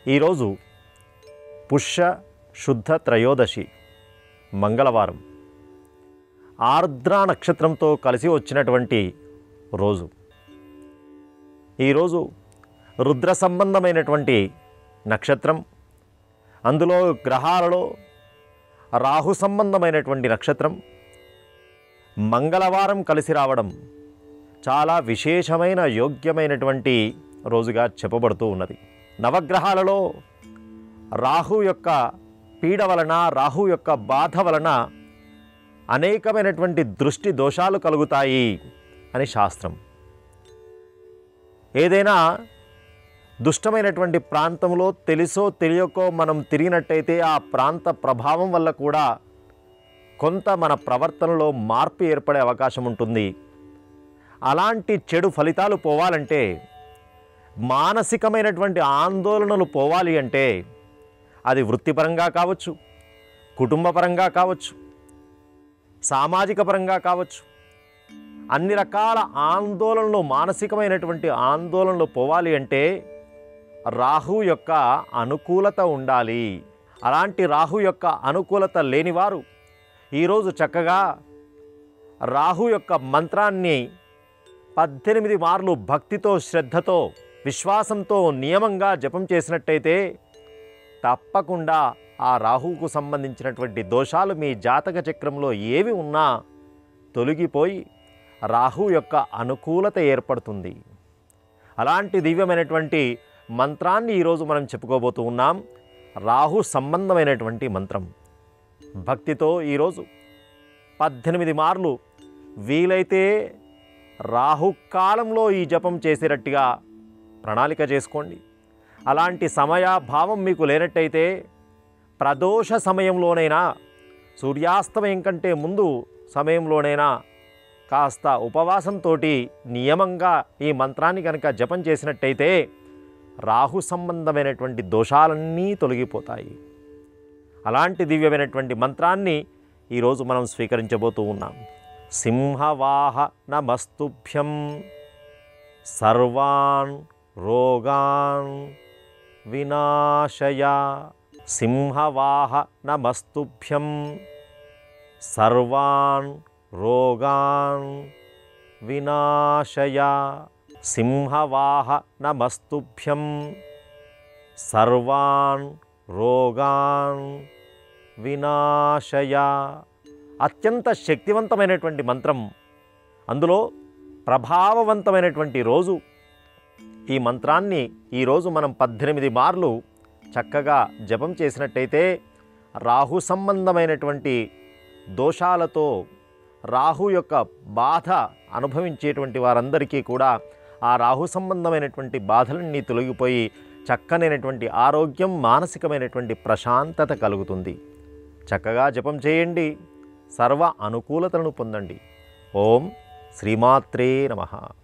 ఈరోజు పుష్య శుద్ధ త్రయోదశి మంగళవారం ఆర్ద్ర నక్షత్రంతో కలిసి వచ్చినటువంటి రోజు ఈరోజు రుద్ర సంబంధమైనటువంటి నక్షత్రం అందులో గ్రహాలలో రాహు సంబంధమైనటువంటి నక్షత్రం మంగళవారం కలిసి రావడం చాలా విశేషమైన యోగ్యమైనటువంటి రోజుగా చెప్పబడుతూ ఉన్నది నవగ్రహాలలో రాహు యొక్క పీడ వలన రాహు యొక్క బాధ వలన అనేకమైనటువంటి దృష్టి దోషాలు కలుగుతాయి అని శాస్త్రం ఏదైనా దుష్టమైనటువంటి ప్రాంతంలో తెలుసో తెలియకో మనం తిరిగినట్టయితే ఆ ప్రాంత ప్రభావం వల్ల కూడా కొంత మన ప్రవర్తనలో మార్పు ఏర్పడే అవకాశం ఉంటుంది అలాంటి చెడు ఫలితాలు పోవాలంటే మానసికమైనటువంటి ఆందోళనలు పోవాలి అంటే అది వృత్తిపరంగా కావచ్చు కుటుంబపరంగా కావచ్చు సామాజిక పరంగా కావచ్చు అన్ని రకాల ఆందోళనలు మానసికమైనటువంటి ఆందోళనలు పోవాలి అంటే రాహు యొక్క అనుకూలత ఉండాలి అలాంటి రాహు యొక్క అనుకూలత లేనివారు ఈరోజు చక్కగా రాహు యొక్క మంత్రాన్ని పద్దెనిమిది మార్లు భక్తితో శ్రద్ధతో విశ్వాసంతో నియమంగా జపం చేసినట్టయితే తప్పకుండా ఆ రాహువుకు సంబంధించినటువంటి దోషాలు మీ జాతక చక్రంలో ఏవి ఉన్నా తొలగిపోయి రాహు యొక్క అనుకూలత ఏర్పడుతుంది అలాంటి దివ్యమైనటువంటి మంత్రాన్ని ఈరోజు మనం చెప్పుకోబోతూ ఉన్నాం రాహు సంబంధమైనటువంటి మంత్రం భక్తితో ఈరోజు పద్దెనిమిది మార్లు వీలైతే రాహుకాలంలో ఈ జపం చేసేటట్టుగా ప్రణాళిక చేసుకోండి అలాంటి సమయాభావం మీకు లేనట్టయితే ప్రదోష సమయంలోనైనా సూర్యాస్తమయం కంటే ముందు సమయంలోనైనా కాస్త ఉపవాసంతో నియమంగా ఈ మంత్రాన్ని కనుక జపం చేసినట్టయితే రాహు సంబంధమైనటువంటి దోషాలన్నీ తొలగిపోతాయి అలాంటి దివ్యమైనటువంటి మంత్రాన్ని ఈరోజు మనం స్వీకరించబోతూ ఉన్నాం సింహవాహ నమస్తుభ్యం సర్వాన్ రోగాన్ వినాశయ సింహవాహ నమస్తుభ్యం సర్వాన్ రోగాన్ వినాశయ సింహవాహ నమస్తుభ్యం సర్వాన్ రోగాన్ వినాశయ అత్యంత శక్తివంతమైనటువంటి మంత్రం అందులో ప్రభావవంతమైనటువంటి రోజు ఈ మంత్రాన్ని ఈరోజు మనం పద్దెనిమిది మార్లు చక్కగా జపం చేసినట్టయితే రాహు సంబంధమైనటువంటి దోషాలతో రాహు యొక్క బాధ అనుభవించేటువంటి వారందరికీ కూడా ఆ రాహు సంబంధమైనటువంటి బాధలన్నీ తొలగిపోయి చక్కనైనటువంటి ఆరోగ్యం మానసికమైనటువంటి ప్రశాంతత కలుగుతుంది చక్కగా జపం చేయండి సర్వ అనుకూలతలను పొందండి ఓం శ్రీమాత్రే నమః